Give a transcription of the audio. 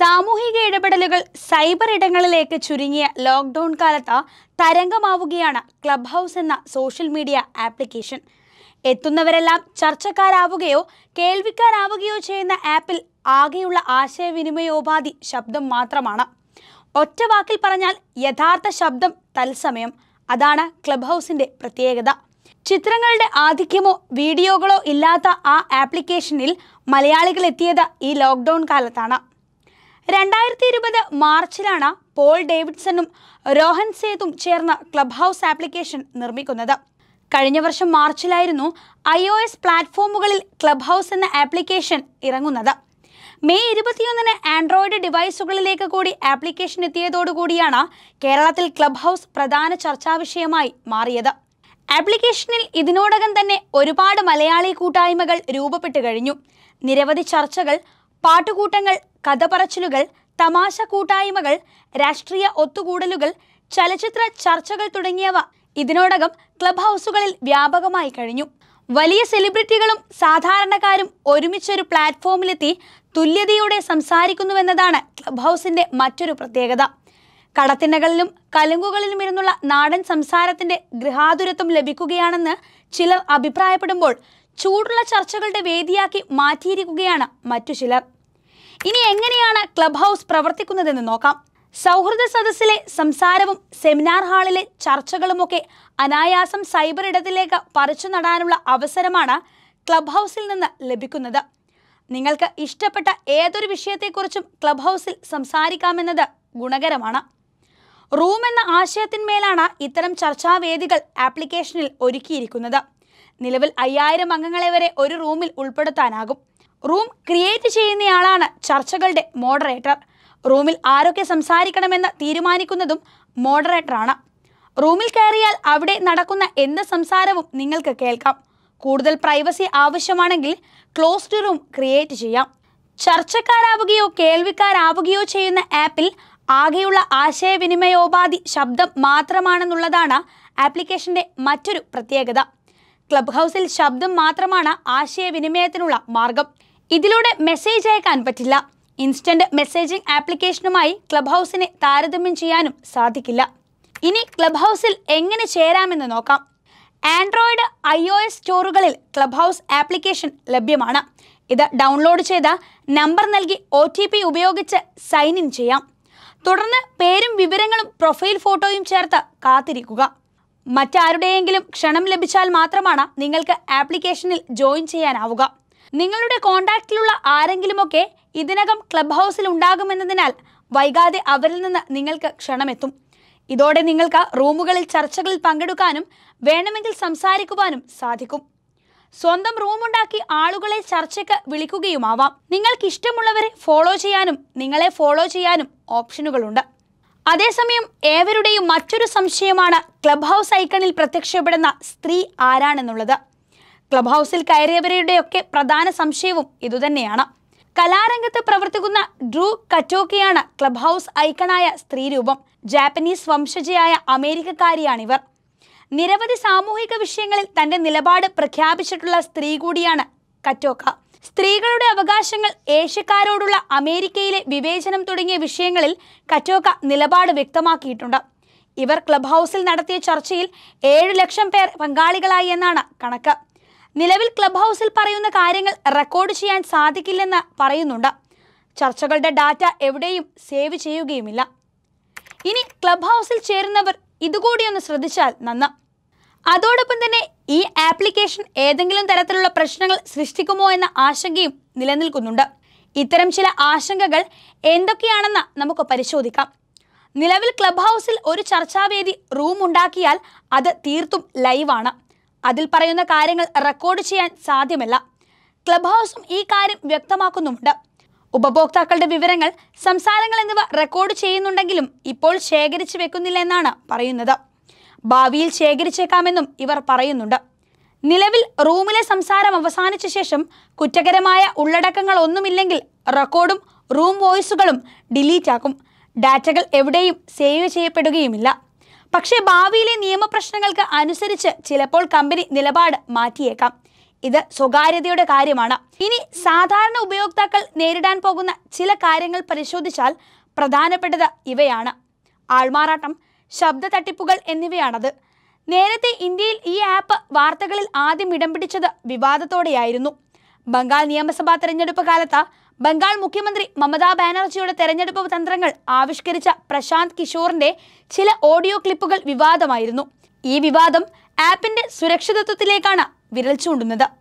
സാമൂഹിക ഇടപെടലുകൾ സൈബർ ഇടങ്ങളിലേക്ക് ചുരുങ്ങിയ ലോക്ക്ഡൌൺ കാലത്ത് തരംഗമാവുകയാണ് ക്ലബ് ഹൗസ് എന്ന സോഷ്യൽ മീഡിയ ആപ്ലിക്കേഷൻ എത്തുന്നവരെല്ലാം ചർച്ചക്കാരാവുകയോ കേൾവിക്കാരാവുകയോ ചെയ്യുന്ന ആപ്പിൽ ആകെയുള്ള ആശയവിനിമയോപാധി ശബ്ദം മാത്രമാണ് ഒറ്റ വാക്കിൽ പറഞ്ഞാൽ യഥാർത്ഥ ശബ്ദം തത്സമയം അതാണ് ക്ലബ് ഹൗസിന്റെ പ്രത്യേകത ചിത്രങ്ങളുടെ ആധിക്യമോ വീഡിയോകളോ ഇല്ലാത്ത ആ ആപ്ലിക്കേഷനിൽ മലയാളികൾ എത്തിയത് ഈ ലോക്ക്ഡൗൺ കാലത്താണ് രണ്ടായിരത്തി ഇരുപത് മാർച്ചിലാണ് പോൾ ഡേവിഡ്സണും രോഹൻ സേതും ചേർന്ന് ക്ലബ് ഹൗസ് ആപ്ലിക്കേഷൻ നിർമ്മിക്കുന്നത് കഴിഞ്ഞ വർഷം മാർച്ചിലായിരുന്നു ഐ ഒ എസ് പ്ലാറ്റ്ഫോമുകളിൽ ക്ലബ് ഹൗസ് എന്ന ആപ്ലിക്കേഷൻ ഇറങ്ങുന്നത് മെയ് ഇരുപത്തിയൊന്നിന് ആൻഡ്രോയിഡ് ഡിവൈസുകളിലേക്ക് കൂടി ആപ്ലിക്കേഷൻ എത്തിയതോടുകൂടിയാണ് കേരളത്തിൽ ക്ലബ് ഹൗസ് പ്രധാന ചർച്ചാ വിഷയമായി മാറിയത് ആപ്ലിക്കേഷനിൽ ഇതിനോടകം തന്നെ ഒരുപാട് മലയാളി കൂട്ടായ്മകൾ രൂപപ്പെട്ടു കഴിഞ്ഞു നിരവധി ചർച്ചകൾ പാട്ടുകൂട്ടങ്ങൾ കഥ പറച്ചിലുകൾ തമാശ കൂട്ടായ്മകൾ രാഷ്ട്രീയ ഒത്തുകൂടലുകൾ ചലച്ചിത്ര ചർച്ചകൾ തുടങ്ങിയവ ഇതിനോടകം ക്ലബ് ഹൗസുകളിൽ വ്യാപകമായി കഴിഞ്ഞു വലിയ സെലിബ്രിറ്റികളും സാധാരണക്കാരും ഒരുമിച്ചൊരു പ്ലാറ്റ്ഫോമിലെത്തി തുല്യതയോടെ സംസാരിക്കുന്നുവെന്നതാണ് ക്ലബ് ഹൗസിന്റെ മറ്റൊരു പ്രത്യേകത കടത്തിണ്ണകളിലും കലുങ്കുകളിലും ഇരുന്നുള്ള നാടൻ സംസാരത്തിന്റെ ഗൃഹാതുരത്വം ലഭിക്കുകയാണെന്ന് ചിലർ അഭിപ്രായപ്പെടുമ്പോൾ ചൂടുള്ള ചർച്ചകളുടെ വേദിയാക്കി മാറ്റിയിരിക്കുകയാണ് മറ്റു ചിലർ ഇനി എങ്ങനെയാണ് ക്ലബ് ഹൗസ് പ്രവർത്തിക്കുന്നതെന്ന് നോക്കാം സൗഹൃദ സദസ്സിലെ സംസാരവും സെമിനാർ ഹാളിലെ ചർച്ചകളുമൊക്കെ അനായാസം സൈബർ ഇടത്തിലേക്ക് പറിച്ചു നടാനുള്ള അവസരമാണ് ക്ലബ് ഹൗസിൽ നിന്ന് ലഭിക്കുന്നത് നിങ്ങൾക്ക് ഇഷ്ടപ്പെട്ട ഏതൊരു വിഷയത്തെക്കുറിച്ചും ക്ലബ് ഹൗസിൽ സംസാരിക്കാമെന്നത് ഗുണകരമാണ് റൂം എന്ന ആശയത്തിന്മേലാണ് ഇത്തരം ചർച്ചാവേദികൾ ആപ്ലിക്കേഷനിൽ ഒരുക്കിയിരിക്കുന്നത് നിലവിൽ അയ്യായിരം അംഗങ്ങളെ വരെ ഒരു റൂമിൽ ഉൾപ്പെടുത്താനാകും റൂം ക്രിയേറ്റ് ചെയ്യുന്നയാളാണ് ചർച്ചകളുടെ മോഡറേറ്റർ റൂമിൽ ആരൊക്കെ സംസാരിക്കണമെന്ന് തീരുമാനിക്കുന്നതും മോഡറേറ്ററാണ് റൂമിൽ കയറിയാൽ അവിടെ നടക്കുന്ന എന്ത് സംസാരവും നിങ്ങൾക്ക് കേൾക്കാം കൂടുതൽ പ്രൈവസി ആവശ്യമാണെങ്കിൽ ക്ലോസ്ഡ് റൂം ക്രിയേറ്റ് ചെയ്യാം ചർച്ചക്കാരാവുകയോ കേൾവിക്കാരാവുകയോ ചെയ്യുന്ന ആപ്പിൽ ആകെയുള്ള ആശയവിനിമയോപാധി ശബ്ദം മാത്രമാണെന്നുള്ളതാണ് ആപ്ലിക്കേഷന്റെ മറ്റൊരു പ്രത്യേകത ക്ലബ് ഹൗസിൽ ശബ്ദം മാത്രമാണ് ആശയവിനിമയത്തിനുള്ള മാർഗം ഇതിലൂടെ മെസ്സേജ് അയക്കാൻ പറ്റില്ല ഇൻസ്റ്റന്റ് മെസ്സേജിംഗ് ആപ്ലിക്കേഷനുമായി ക്ലബ് ഹൗസിനെ താരതമ്യം ചെയ്യാനും സാധിക്കില്ല ഇനി ക്ലബ് ഹൗസിൽ എങ്ങനെ ചേരാമെന്ന് നോക്കാം ആൻഡ്രോയിഡ് ഐ ഒ എസ് സ്റ്റോറുകളിൽ ക്ലബ് ഹൗസ് ആപ്ലിക്കേഷൻ ലഭ്യമാണ് ഇത് ഡൗൺലോഡ് ചെയ്ത നമ്പർ നൽകി ഒ ടി പി ഉപയോഗിച്ച് സൈൻ ഇൻ ചെയ്യാം തുടർന്ന് പേരും വിവരങ്ങളും പ്രൊഫൈൽ ഫോട്ടോയും ചേർത്ത് കാത്തിരിക്കുക മറ്റാരുടെയെങ്കിലും ക്ഷണം ലഭിച്ചാൽ മാത്രമാണ് നിങ്ങൾക്ക് ആപ്ലിക്കേഷനിൽ ജോയിൻ ചെയ്യാനാവുക നിങ്ങളുടെ കോൺടാക്റ്റിലുള്ള ആരെങ്കിലുമൊക്കെ ഇതിനകം ക്ലബ് ഹൗസിൽ ഉണ്ടാകുമെന്നതിനാൽ വൈകാതെ അവരിൽ നിന്ന് നിങ്ങൾക്ക് ക്ഷണമെത്തും ഇതോടെ നിങ്ങൾക്ക് റൂമുകളിൽ ചർച്ചകളിൽ പങ്കെടുക്കാനും വേണമെങ്കിൽ സംസാരിക്കുവാനും സാധിക്കും സ്വന്തം റൂമുണ്ടാക്കി ആളുകളെ ചർച്ചയ്ക്ക് വിളിക്കുകയുമാവാം നിങ്ങൾക്ക് ഇഷ്ടമുള്ളവരെ ഫോളോ ചെയ്യാനും നിങ്ങളെ ഫോളോ ചെയ്യാനും ഓപ്ഷനുകളുണ്ട് അതേസമയം ഏവരുടെയും മറ്റൊരു സംശയമാണ് ക്ലബ് ഹൗസ് ഐക്കണിൽ പ്രത്യക്ഷപ്പെടുന്ന സ്ത്രീ ആരാണെന്നുള്ളത് ക്ലബ് ഹൗസിൽ കയറിയവരുടെയൊക്കെ പ്രധാന സംശയവും ഇതുതന്നെയാണ് കലാരംഗത്ത് പ്രവർത്തിക്കുന്ന ഡ്രൂ കറ്റോക്കിയാണ് ക്ലബ് ഹൗസ് ഐക്കണായ സ്ത്രീരൂപം ജാപ്പനീസ് വംശജയായ അമേരിക്കക്കാരിയാണിവർ നിരവധി സാമൂഹിക വിഷയങ്ങളിൽ തന്റെ നിലപാട് പ്രഖ്യാപിച്ചിട്ടുള്ള സ്ത്രീ കൂടിയാണ് കറ്റോക്ക സ്ത്രീകളുടെ അവകാശങ്ങൾ ഏഷ്യക്കാരോടുള്ള അമേരിക്കയിലെ വിവേചനം തുടങ്ങിയ വിഷയങ്ങളിൽ കറ്റോക്ക നിലപാട് വ്യക്തമാക്കിയിട്ടുണ്ട് ഇവർ ക്ലബ് ഹൗസിൽ നടത്തിയ ചർച്ചയിൽ ഏഴ് ലക്ഷം പേർ പങ്കാളികളായി എന്നാണ് കണക്ക് നിലവിൽ ക്ലബ് ഹൗസിൽ പറയുന്ന കാര്യങ്ങൾ റെക്കോർഡ് ചെയ്യാൻ സാധിക്കില്ലെന്ന് പറയുന്നുണ്ട് ചർച്ചകളുടെ ഡാറ്റ എവിടെയും സേവ് ചെയ്യുകയുമില്ല ഇനി ക്ലബ് ഹൗസിൽ ചേരുന്നവർ ഇതുകൂടി ഒന്ന് ശ്രദ്ധിച്ചാൽ നന്ന് അതോടൊപ്പം തന്നെ ഈ ആപ്ലിക്കേഷൻ ഏതെങ്കിലും തരത്തിലുള്ള പ്രശ്നങ്ങൾ സൃഷ്ടിക്കുമോ എന്ന ആശങ്കയും നിലനിൽക്കുന്നുണ്ട് ഇത്തരം ചില ആശങ്കകൾ എന്തൊക്കെയാണെന്ന് നമുക്ക് പരിശോധിക്കാം നിലവിൽ ക്ലബ് ഹൗസിൽ ഒരു ചർച്ചാവേദി റൂം ഉണ്ടാക്കിയാൽ അത് തീർത്തും ലൈവാണ് അതിൽ പറയുന്ന കാര്യങ്ങൾ റെക്കോർഡ് ചെയ്യാൻ സാധ്യമല്ല ക്ലബ് ഹൗസും ഈ കാര്യം വ്യക്തമാക്കുന്നുമുണ്ട് ഉപഭോക്താക്കളുടെ വിവരങ്ങൾ സംസാരങ്ങൾ എന്നിവ റെക്കോർഡ് ചെയ്യുന്നുണ്ടെങ്കിലും ഇപ്പോൾ ശേഖരിച്ചു വെക്കുന്നില്ല എന്നാണ് പറയുന്നത് ഭാവിയിൽ ശേഖരിച്ചേക്കാമെന്നും ഇവർ പറയുന്നുണ്ട് നിലവിൽ റൂമിലെ സംസാരം അവസാനിച്ച ശേഷം കുറ്റകരമായ ഉള്ളടക്കങ്ങൾ ഒന്നുമില്ലെങ്കിൽ റെക്കോർഡും റൂം വോയിസുകളും ഡിലീറ്റ് ആക്കും ഡാറ്റകൾ എവിടെയും സേവ് ചെയ്യപ്പെടുകയുമില്ല പക്ഷേ ഭാവിയിലെ നിയമപ്രശ്നങ്ങൾക്ക് അനുസരിച്ച് ചിലപ്പോൾ കമ്പനി നിലപാട് മാറ്റിയേക്കാം ഇത് സ്വകാര്യതയുടെ കാര്യമാണ് ഇനി സാധാരണ ഉപയോക്താക്കൾ നേരിടാൻ പോകുന്ന ചില കാര്യങ്ങൾ പരിശോധിച്ചാൽ പ്രധാനപ്പെട്ടത് ഇവയാണ് ആൾമാറാട്ടം ശബ്ദ തട്ടിപ്പുകൾ എന്നിവയാണത് നേരത്തെ ഇന്ത്യയിൽ ഈ ആപ്പ് വാർത്തകളിൽ ആദ്യം ഇടം പിടിച്ചത് വിവാദത്തോടെയായിരുന്നു ബംഗാൾ നിയമസഭാ തെരഞ്ഞെടുപ്പ് കാലത്ത് ബംഗാൾ മുഖ്യമന്ത്രി മമതാ ബാനർജിയുടെ തെരഞ്ഞെടുപ്പ് തന്ത്രങ്ങൾ ആവിഷ്കരിച്ച പ്രശാന്ത് കിഷോറിന്റെ ചില ഓഡിയോ ക്ലിപ്പുകൾ വിവാദമായിരുന്നു ഈ വിവാദം ആപ്പിന്റെ സുരക്ഷിതത്വത്തിലേക്കാണ് വിരൽ ചൂണ്ടുന്നത്